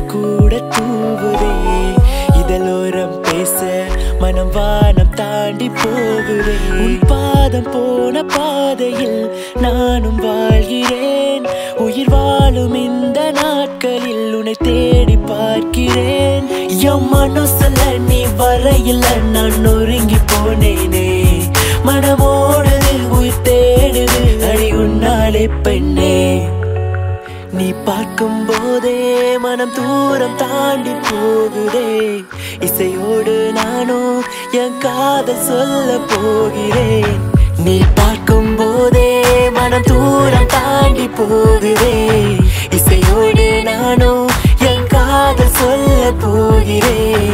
கூட தூவுதே இதழோரம் பேச மனம் வானம் தாண்டி போகுதே உன் பாதம் போன பாதையில் நானும் வாழ்கிறேன் உயிர் வாழும் இந்த நாட்களில் உன்னை தேடி பார்க்கிறேன் என் மனசுல நீ வரையில நான் நொறுங்கி போனேனே மனமோடுது உயிர் தேடுது அடி உன்னாலே பெண்ணே நீ பார்க்கும் போதே மனம் தூரம் தாண்டி போகுதே இசையோடு நானும் என் காதல் சொல்ல போகிறேன் நீ பார்க்கும் போதே மனம் தூரம் தாண்டி போகுதே இசையோடு நானும் என் காதல் சொல்ல போகிறேன்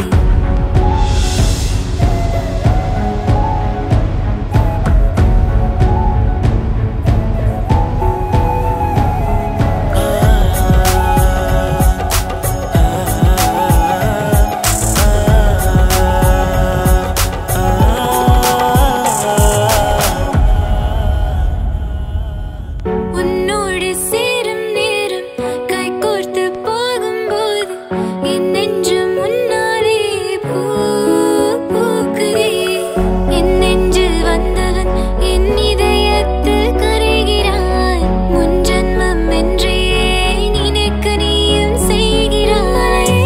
உன்னோடு சேரும் நேரம் கைகோர்த்து போகும்போது என் நெஞ்சு முன்னாலே பூ பூக்குதே என் நெஞ்சில் வந்தவன் என் இதயத்தில் கரைகிறாய் முன் ஜன்மம் என்றே நினைக்க நீயும் செய்கிறாய்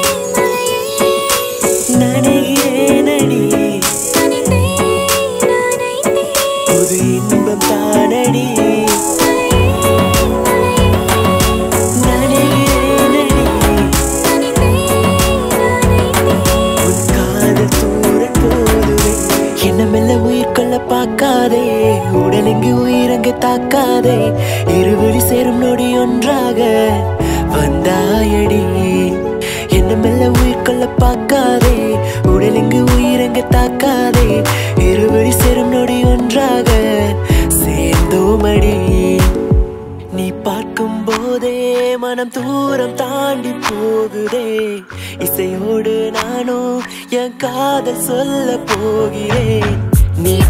நனைகிறேனடி நனைந்தேன், நனைந்தேன், புது இன்பம் தானடி நனைகிறேனடி உன் காதல் தூரல் போதுவே என்ன மெல்ல உயிர் கொள்ள பார்க்காதே உடல் இங்கு உயிரங்கு தாக்காதே இருவழி சேரும் நொடி ஒன்றாக வந்தாயடி என்ன மெல்ல உயிர் கொள்ள பார்க்காதே உடல் இங்கு உயிரங்கு தாக்காதே இருவழி சேரும் நொடி ஒன்றாக சேர்ந்தோமடி நீ பார்க்கும் போதே மனம் தூரம் தாண்டி போகுதே இசையோடு நானும் என் காதல் சொல்ல போகிறேன் நீ